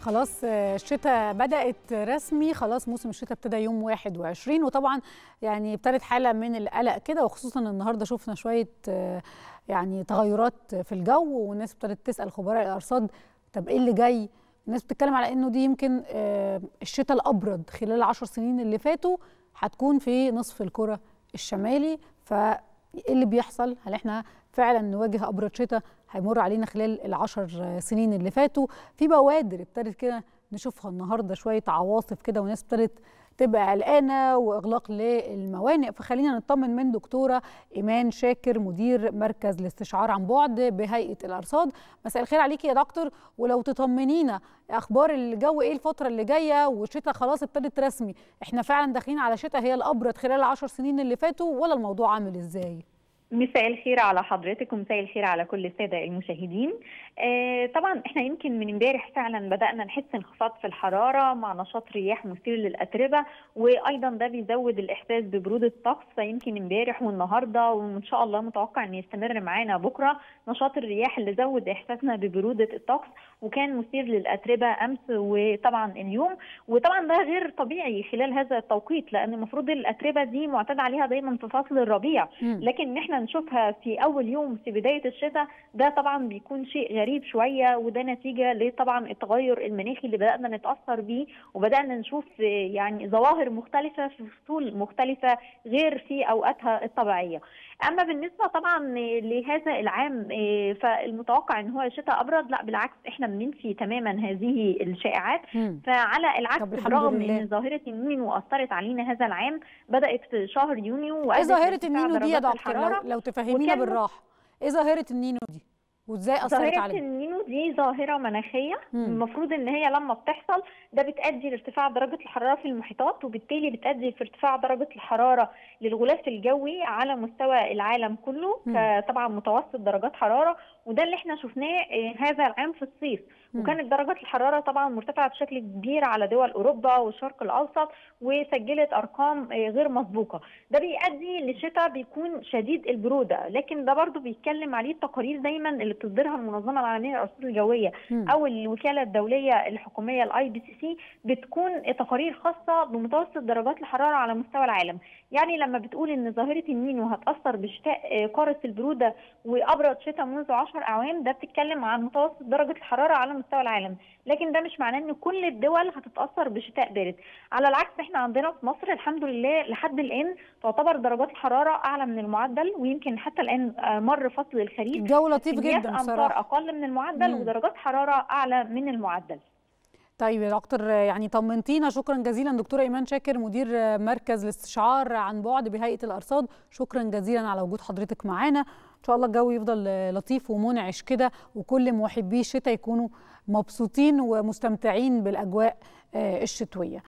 خلاص الشتاء بدأت رسمي خلاص موسم الشتاء ابتدى يوم 21 وطبعا يعني ابتدت حالة من القلق كده وخصوصا النهارده شفنا شوية يعني تغيرات في الجو والناس ابتدت تسأل خبراء الأرصاد طب ايه اللي جاي؟ الناس بتتكلم على انه دي يمكن الشتاء الأبرد خلال العشر سنين اللي فاتوا هتكون في نصف الكرة الشمالي فايه اللي بيحصل؟ هل احنا فعلا نواجه ابرد شتاء هيمر علينا خلال العشر سنين اللي فاتوا في بوادر ابتدت كده نشوفها النهارده شويه عواصف كده وناس ابتدت تبقى قلقانه واغلاق للموانئ فخلينا نطمن من دكتوره ايمان شاكر مدير مركز الاستشعار عن بعد بهيئه الارصاد مساء الخير عليكي يا دكتور ولو تطمنينا اخبار الجو ايه الفتره اللي جايه والشتاء خلاص ابتدت رسمي احنا فعلا داخلين على شتاء هي الابرد خلال العشر سنين اللي فاتوا ولا الموضوع عامل ازاي مساء الخير على حضرتك ومساء الخير على كل الساده المشاهدين. آه طبعا احنا يمكن من امبارح فعلا بدانا نحس انخفاض في الحراره مع نشاط رياح مثير للاتربه وايضا ده بيزود الاحساس ببروده الطقس فيمكن امبارح والنهارده وان شاء الله متوقع ان يستمر معانا بكره نشاط الرياح اللي زود احساسنا ببروده الطقس وكان مثير للاتربه امس وطبعا اليوم وطبعا ده غير طبيعي خلال هذا التوقيت لان المفروض الاتربه دي معتاد عليها دايما في فصل الربيع لكن احنا نشوفها في اول يوم في بدايه الشتاء ده طبعا بيكون شيء غريب شويه وده نتيجه لطبعا التغير المناخي اللي بدانا نتاثر بيه وبدانا نشوف يعني ظواهر مختلفه في فصول مختلفه غير في اوقاتها الطبيعيه. اما بالنسبه طبعا لهذا العام فالمتوقع ان هو شتاء ابرد لا بالعكس احنا بننفي تماما هذه الشائعات فعلى العكس بالرغم ان ظاهره النينو اثرت علينا هذا العام بدات في شهر يونيو ايه ظاهره النينو دي يا دكتور لو, لو تفهمينا بالراحه ايه ظاهره النينو دي وازاي اثرت ظاهرة علينا؟ النينو دي ظاهرة مناخية المفروض ان هي لما بتحصل ده بتؤدي لارتفاع درجة الحرارة في المحيطات وبالتالي بتؤدي في ارتفاع درجة الحرارة للغلاف الجوي على مستوى العالم كله كطبعا متوسط درجات حرارة وده اللي احنا شفناه هذا العام في الصيف وكانت درجة الحرارة طبعا مرتفعة بشكل كبير على دول أوروبا والشرق الأوسط وسجلت أرقام غير مسبوقة ده بيؤدي لشتاء بيكون شديد البرودة لكن ده برضو بيتكلم عليه التقارير دايما اللي بتصدرها المنظمة العالمية للأرصاد الجوية م. أو الوكالة الدولية الحكومية الاي بي سي سي بتكون تقارير خاصة بمتوسط درجات الحرارة على مستوى العالم يعني لما بتقول ان ظاهرة النينو هتأثر بشتاء قارة البرودة وأبرد شتاء منذ 10 أعوام ده بتتكلم عن متوسط درجة الحرارة على مستوى العالم لكن ده مش معناه ان كل الدول هتتاثر بشتاء بارد على العكس احنا عندنا في مصر الحمد لله لحد الان تعتبر درجات الحراره اعلى من المعدل ويمكن حتى الان مر فصل الخريف الجو لطيف جدا بصراحه اقل من المعدل مم. ودرجات حراره اعلى من المعدل طيب يا دكتور يعني طمنتينا شكرا جزيلا دكتوره ايمان شاكر مدير مركز الاستشعار عن بعد بهيئه الارصاد شكرا جزيلا على وجود حضرتك معانا ان شاء الله الجو يفضل لطيف ومنعش كده وكل محبي الشتاء يكونوا مبسوطين ومستمتعين بالاجواء الشتويه